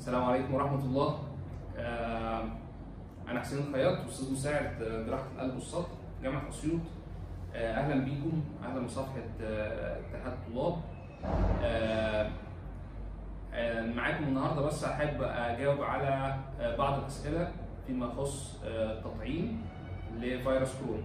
السلام عليكم ورحمة الله آه، أنا حسين الخياط أستاذ مساعد جراحة القلب والصدر جامعة أسيوط آه، أهلا بيكم أهلا بصفحة آه، اتحاد الطلاب آه، آه، معاكم النهاردة بس أحب أجاوب على آه، بعض الأسئلة فيما يخص آه، التطعيم لفيروس كورونا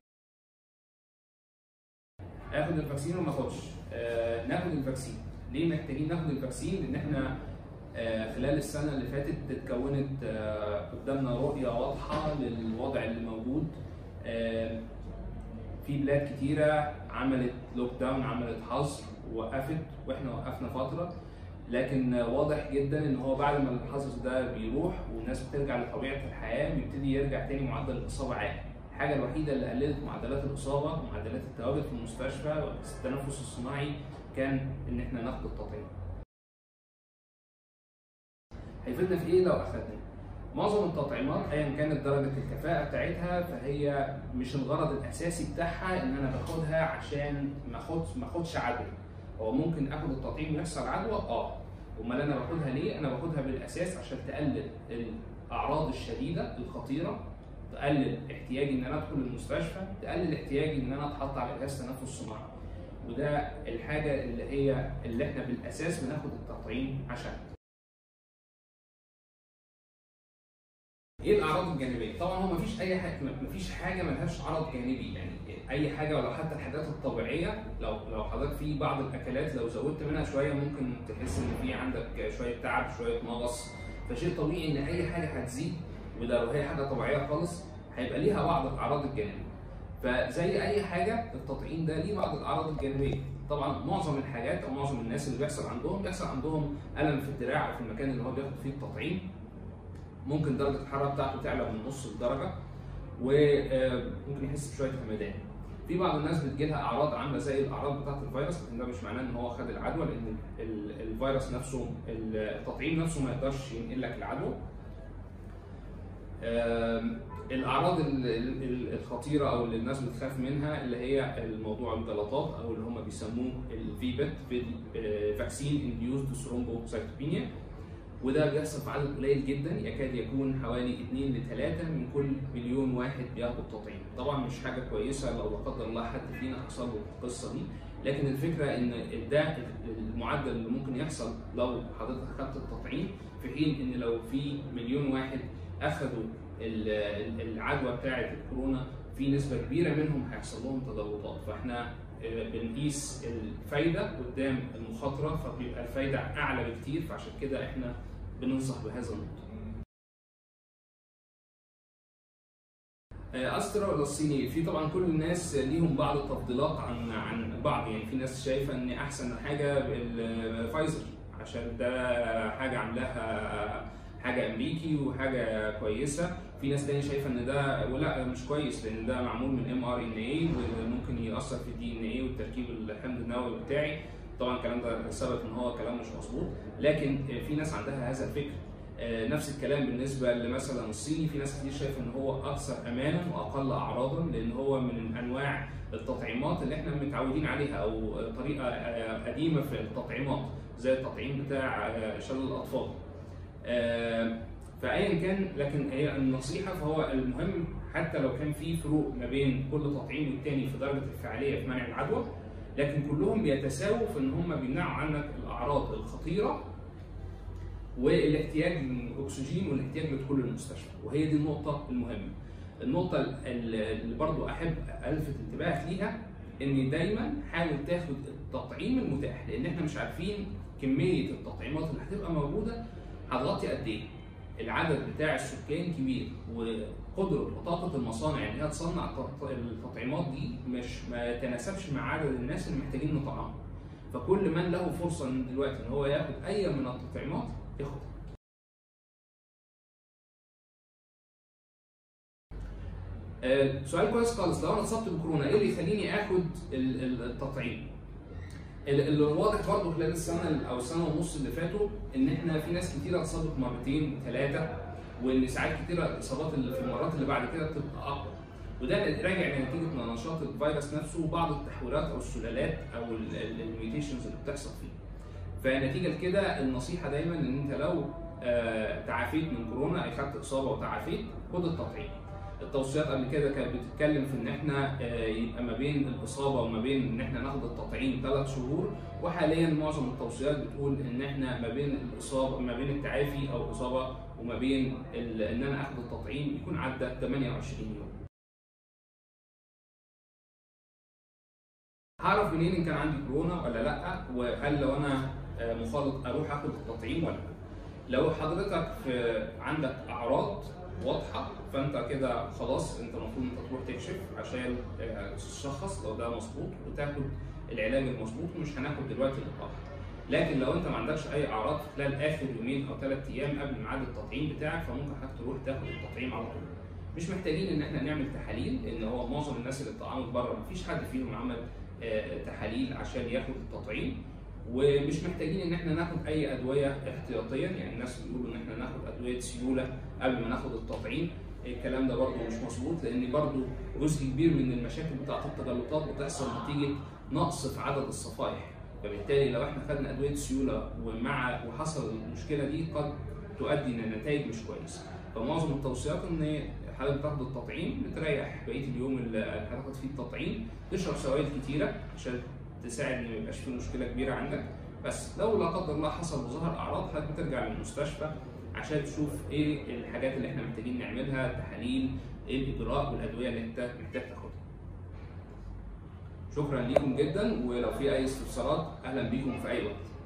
اخد الفاكسين ولا ما اخدش؟ آه ناخد الفاكسين، ليه محتاجين ناخد الفاكسين؟ لان احنا آه خلال السنه اللي فاتت اتكونت آه قدامنا رؤيه واضحه للوضع اللي موجود. آه في بلاد كتيره عملت لوك داون عملت حظر ووقفت واحنا وقفنا فتره لكن آه واضح جدا ان هو بعد ما الحظر ده بيروح والناس بترجع لطبيعه الحياه بيبتدي يرجع تاني معدل الاصابه عالي. الحاجه الوحيده اللي قللت معدلات الاصابه ومعدلات التواجد في المستشفى والتنفس الصناعي كان ان احنا ناخد التطعيم. هيفيدنا في ايه لو اخدنا؟ معظم التطعيمات ايا كانت درجه الكفاءه بتاعتها فهي مش الغرض الاساسي بتاعها ان انا باخدها عشان ما اخدش ما اخدش عدوى. هو ممكن اخد التطعيم ويحصل عدوى؟ اه. امال انا باخدها ليه؟ انا باخدها بالاساس عشان تقلل الاعراض الشديده الخطيره تقلل احتياجي ان انا ادخل المستشفى تقلل احتياجي ان انا اتحط على جهاز تنفس صناعي وده الحاجه اللي هي اللي احنا بالاساس بناخد التطعيم عشان ايه الاعراض الجانبيه طبعا هو مفيش اي حاجه مفيش حاجه ملهاش عرض جانبي يعني اي حاجه ولو حتى الحاجات الطبيعيه لو لو حضرتك في بعض الاكلات لو زودت منها شويه ممكن تحس ان في عندك شويه تعب شويه مغص فشيء طبيعي ان اي حاجه هتزيد وده لو هي حاجه طبيعيه خالص هيبقى ليها بعض الاعراض الجانبيه فزي اي حاجه التطعيم ده ليه بعض الاعراض الجانبيه طبعا معظم الحاجات او معظم الناس اللي بيحصل عندهم بيحصل عندهم الم في الدراع او في المكان اللي هو بياخد فيه التطعيم ممكن درجه الحراره بتاعته تعلى من نص الدرجه وممكن يحس بشويه همدان في بعض الناس بتجيلها اعراض عامله زي الاعراض بتاعه الفيروس لكن ده مش معناه ان هو خد العدوى لان الفيروس نفسه التطعيم نفسه ما يقدرش ينقل لك العدوى الاعراض الخطيره او اللي الناس بتخاف منها اللي هي الموضوع الجلطات او اللي هم بيسموه الفيبت فاكسين انديوزد ثرومبوسايتوبينيا وده بيحصل في عدد قليل جدا يكاد يكون حوالي 2 ل 3 من كل مليون واحد بياخد تطعيم طبعا مش حاجه كويسه لو لا قدر الله حد فينا حصل له القصه دي لكن الفكره ان ده المعدل اللي ممكن يحصل لو حضرتك اخدت التطعيم في حين ان لو في مليون واحد اخذوا العدوى بتاعه الكورونا في نسبه كبيره منهم هيحصل لهم تضلطات فاحنا بنقيس الفايده قدام المخاطره فبيبقى الفايده اعلى بكتير فعشان كده احنا بننصح بهذا النقطه. استرا ولا الصيني في طبعا كل الناس ليهم بعض التفضيلات عن عن بعض يعني في ناس شايفه ان احسن حاجه الفايزر عشان ده حاجه عاملاها حاجه امريكي وحاجه كويسه في ناس تاني شايفه ان ده ولا مش كويس لان ده معمول من ام ار ان اي وممكن ياثر في الدي ان اي والتركيب الحمض النووي بتاعي طبعا الكلام ده ثبت ان هو كلام مش مظبوط لكن في ناس عندها هذا الفكر نفس الكلام بالنسبه لمثلا الصيني في ناس كتير شايفه ان هو اكثر امانا واقل اعراضا لان هو من انواع التطعيمات اللي احنا متعودين عليها او طريقه قديمه في التطعيمات زي التطعيم بتاع شلل الاطفال فايا كان لكن هي النصيحه فهو المهم حتى لو كان في فروق ما بين كل تطعيم والتاني في درجه الفعاليه في منع العدوى لكن كلهم بيتساووا في ان هم بيمنعوا عنك الاعراض الخطيره والاحتياج للاكسجين والاحتياج لدخول المستشفى وهي دي النقطه المهمه. النقطه اللي برضو احب الفت انتباهك ليها ان دايما حاول تاخد التطعيم المتاح لان احنا مش عارفين كميه التطعيمات اللي هتبقى موجوده هتغطي قد ايه؟ العدد بتاع السكان كبير وقدره وطاقه المصانع ان هي تصنع التطعيمات دي مش ما يتناسبش مع عدد الناس اللي محتاجين نطعمهم. فكل من له فرصه من دلوقتي ان هو ياخد اي من التطعيمات ياخدها. آه سؤال كويس خالص لو انا اتصبت بكورونا ايه اللي يخليني اخد التطعيم؟ اللي واضح برضه خلال السنه او السنه ونص اللي فاتوا ان احنا في ناس كتيره اتصابت مرتين ثلاثه وان ساعات كتيره الاصابات اللي في المرات اللي بعد كده بتبقى اقوى وده راجع لنتيجه نشاط الفيروس نفسه وبعض التحويلات او السلالات او الميوتيشنز اللي بتحصل فيه. فنتيجه لكده النصيحه دايما ان انت لو آه، تعافيت من كورونا اي خدت اصابه وتعافيت خد التطعيم التوصيات قبل كده كانت بتتكلم في ان احنا آه، يبقى ما بين الاصابه وما بين ان احنا ناخد التطعيم ثلاث شهور وحاليا معظم التوصيات بتقول ان احنا ما بين الاصابه ما بين التعافي او الاصابه وما بين ال- ان انا اخد التطعيم يكون عدى 28 يوم. هعرف منين ان كان عندي كورونا ولا لا وهل لو انا آه، مخالط اروح اخد التطعيم ولا لا لو حضرتك في عندك اعراض واضحه فانت كده خلاص انت المفروض انت تروح تكشف عشان آه، تشخص لو ده مظبوط وتاخد العلاج المظبوط ومش هناخد دلوقتي اللقاح لكن لو انت ما عندكش اي اعراض خلال اخر يومين او ثلاث ايام قبل ميعاد التطعيم بتاعك فممكن حضرتك تروح تاخد التطعيم على طول مش محتاجين ان احنا نعمل تحاليل لان هو معظم الناس اللي اتطعمت بره مفيش حد فيهم عمل آه، تحاليل عشان ياخد التطعيم ومش محتاجين ان احنا ناخد اي ادويه احتياطيا يعني الناس بيقولوا ان احنا ناخد ادويه سيوله قبل ما ناخد التطعيم الكلام ده برضه مش مظبوط لان برضه جزء كبير من المشاكل بتاعه التجلطات بتحصل نتيجه نقص في عدد الصفائح فبالتالي لو احنا خدنا ادويه سيوله ومع وحصل المشكله دي قد تؤدي لنتائج مش كويسه فمعظم التوصيات ان حضرتك تاخد التطعيم بتريح بقيه اليوم اللي هتاخد فيه التطعيم تشرب سوائل كتيره عشان تساعد ان ما يبقاش في مشكله كبيره عندك بس لو لا قدر الله حصل وظهر اعراض حضرتك بترجع للمستشفى عشان تشوف ايه الحاجات اللي احنا محتاجين نعملها التحاليل ايه الاجراء والادويه اللي انت محتاج تاخدها شكرا ليكم جدا ولو في اي استفسارات اهلا بيكم في اي وقت